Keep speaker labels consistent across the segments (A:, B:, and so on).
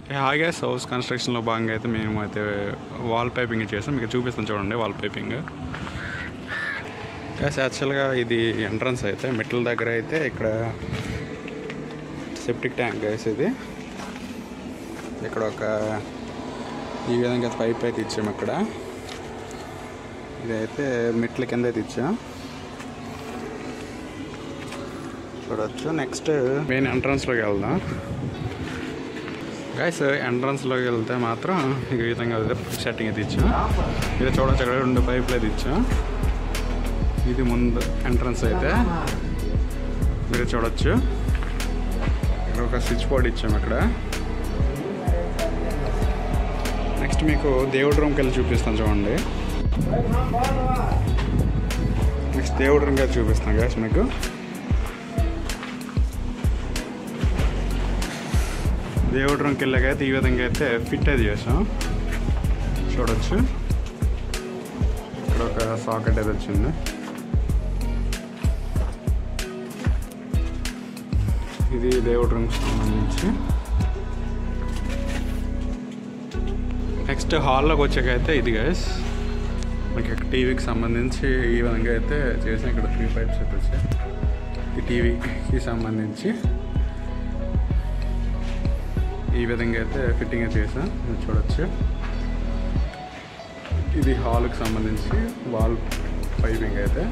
A: హాయిగా హౌస్ కన్స్ట్రక్షన్లో భాగంగా అయితే మేము అయితే వాల్ పైపింగ్ చేసాం మీకు చూపిస్తాం చూడండి వాల్ పైపింగ్ గ్యాస్ యాక్చువల్గా ఇది ఎంట్రన్స్ అయితే మెట్ల దగ్గర అయితే ఇక్కడ సెప్టిక్ ట్యాంక్ గ్యాస్ ఇది ఇక్కడ ఒక ఈ విధంగా పైప్ అయితే ఇచ్చాము ఇక్కడ ఇదైతే మెట్ల కింద అయితే ఇచ్చాం చూడొచ్చు నెక్స్ట్ మెయిన్ ఎంట్రన్స్లోకి వెళ్దాం గైస్ ఎంట్రన్స్లోకి వెళ్తే మాత్రం ఈ విధంగా సెట్టింగ్ అయితే ఇచ్చాం ఇది చూడొచ్చు అక్కడ రెండు పైపులు అయితే ఇచ్చాం ఇది ముందు ఎంట్రన్స్ అయితే మీరు చూడొచ్చు ఇక్కడ ఒక స్విచ్ బోర్డ్ ఇచ్చాం అక్కడ నెక్స్ట్ మీకు దేవుడి రూమ్కి వెళ్ళి చూపిస్తాను చూడండి నెక్స్ట్ దేవుడి రూమ్కి వెళ్ళి చూపిస్తాను గ్యాస్ మీకు దేవుడి రూమ్కి వెళ్ళాకైతే ఈ విధంగా అయితే ఫిట్ అయితే చేసాం చూడొచ్చు ఇక్కడ ఒక సాకెట్ అయితే వచ్చింది ఇది దేవుడి రూమ్కి సంబంధించి నెక్స్ట్ హాల్లోకి వచ్చాకైతే ఇది గైస్ మనకి ఇక్కడ టీవీకి సంబంధించి ఈ విధంగా అయితే చేసాం ఇక్కడ త్రీ పైప్స్ అయితే వచ్చాయి ఈ టీవీకి సంబంధించి ఈ విధంగా అయితే ఫిట్టింగ్ అయితే చేసాం మీరు చూడొచ్చు ఇది హాల్కి సంబంధించి వాల్ పైపింగ్ అయితే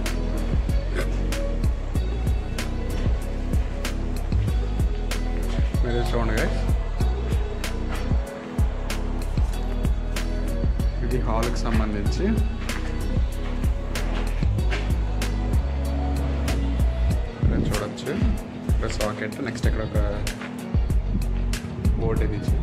A: మీరు చూడండి guys. ఇది హాల్కి సంబంధించి ఇక్కడ చూడొచ్చు ఇక్కడ సాకెట్ నెక్స్ట్ ఇక్కడ ఒక బోర్డు ఇది ఇచ్చి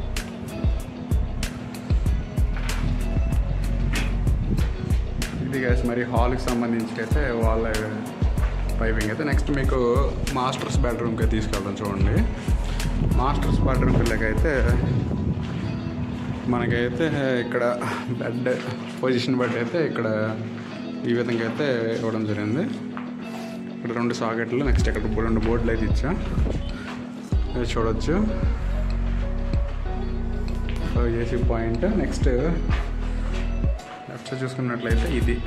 A: ఇది గ్యాస్ మరి హాల్కి సంబంధించి అయితే వాళ్ళ పైపింగ్ అయితే నెక్స్ట్ మీకు మాస్టర్స్ బెడ్రూమ్కి తీసుకెళ్తాం చూడండి మాస్టర్స్ బెడ్రూమ్ పిల్లకైతే మనకైతే ఇక్కడ బెడ్ పొజిషన్ బట్టి అయితే ఇక్కడ ఈ విధంగా అయితే ఇవ్వడం జరిగింది ఇక్కడ రెండు సాకెట్లు నెక్స్ట్ ఇక్కడ రెండు బోర్డులు అయితే ఇచ్చా ఇది చూడొచ్చు so AC point next left side చూసుకున్నట్లయితే ఇది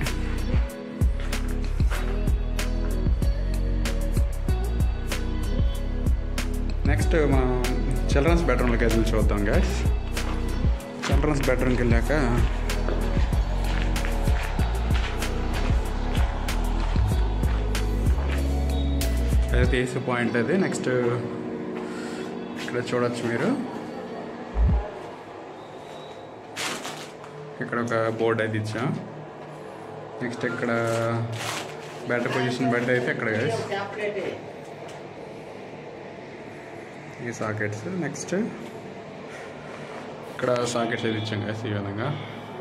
A: నెక్స్ట్ మనం చిల్డ్రన్స్ బెడ్రూమ్లోకి వెళ్ళి చూద్దాం గ్యాస్ చిల్డ్రన్స్ బెడ్రూమ్కి వెళ్ళాక అయితే ఏసీ పాయింట్ అది నెక్స్ట్ ఇక్కడ చూడొచ్చు మీరు ఇక్కడ ఒక బోర్డ్ అయితే ఇచ్చాం నెక్స్ట్ ఇక్కడ బెటర్ పొజిషన్ బెడ్ అయితే ఇక్కడ guys. ఈ సాకెట్స్ నెక్స్ట్ ఇక్కడ సాకెట్స్ అయితే ఇచ్చాం guys ఈ విధంగా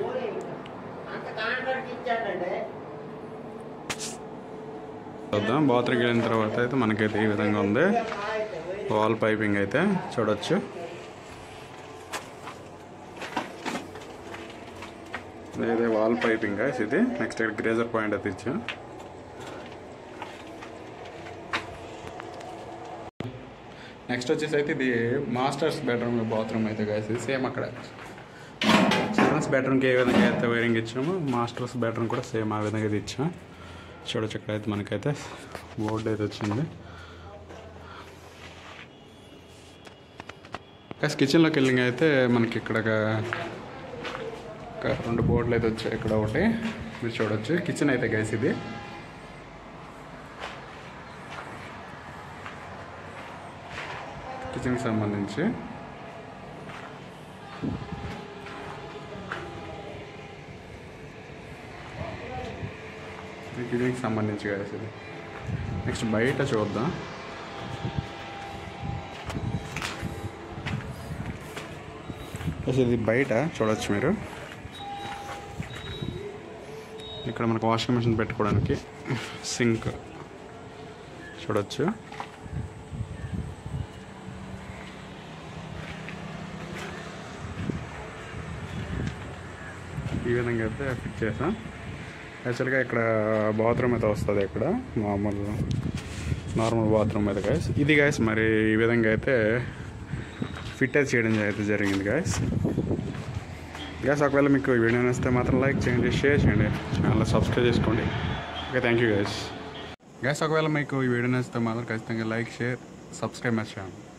A: చూద్దాం బాత్రూమ్కి వెళ్ళిన తర్వాత అయితే మనకైతే ఈ విధంగా ఉంది వాల్ పైపింగ్ అయితే చూడొచ్చు ఇదే వాల్ పైపింగ్ guys ఇది నెక్స్ట్ ఇక్కడ గ్రేజర్ పాయింట్ అయితే ఇచ్చాం నెక్స్ట్ వచ్చేసి అయితే ఇది మాస్టర్స్ బెడ్రూమ్ బాత్రూమ్ అయితే guys ఇది సేమ్ అక్కడ చిల్డ్రన్స్ బెడ్రూమ్కి ఏ విధంగా అయితే వైరింగ్ ఇచ్చామో మాస్టర్స్ బెడ్రూమ్ కూడా సేమ్ ఆ విధంగా అయితే ఇచ్చాం చూడొచ్చు ఇక్కడ అయితే మనకైతే బోర్డు అయితే వచ్చింది ప్లస్ కిచెన్లోకి వెళ్ళి అయితే మనకి ఇక్కడ ఒక- ఒక రెండు బోర్డులు అయితే వచ్చాయి ఇక్కడ ఒకటి మీరు చూడొచ్చు కిచెన్ అయితే గైస్ ఇది కిచెన్కి సంబంధించి ఇది కిచెన్కి సంబంధించి గైస్ ఇది నెక్స్ట్ బయట చూద్దాం అసలు ఇది బయట చూడొచ్చు మీరు ఇక్కడ మనకు వాషింగ్ మిషన్ పెట్టుకోవడానికి సింక్ చూడొచ్చు ఈ విధంగా అయితే ఫిట్ చేసాం యాక్చువల్గా ఇక్కడ బాత్రూమ్ అయితే వస్తుంది ఇక్కడ మామూలు నార్మల్ బాత్రూమ్ అయితే గాయస్ ఇది గాయస్ మరి ఈ విధంగా అయితే ఫిట్ అయితే చేయడం అయితే జరిగింది గాయస్ గ్యాస్ ఒకవేళ మీకు ఈ వీడియో నచ్చితే మాత్రం లైక్ చేయండి షేర్ చేయండి ఛానల్ సబ్స్క్రైబ్ చేసుకోండి okay thank you guys guys ఒకవేళ మీకు ఈ వీడియో నచ్చితే మాత్రం ఖచ్చితంగా like share subscribe my channel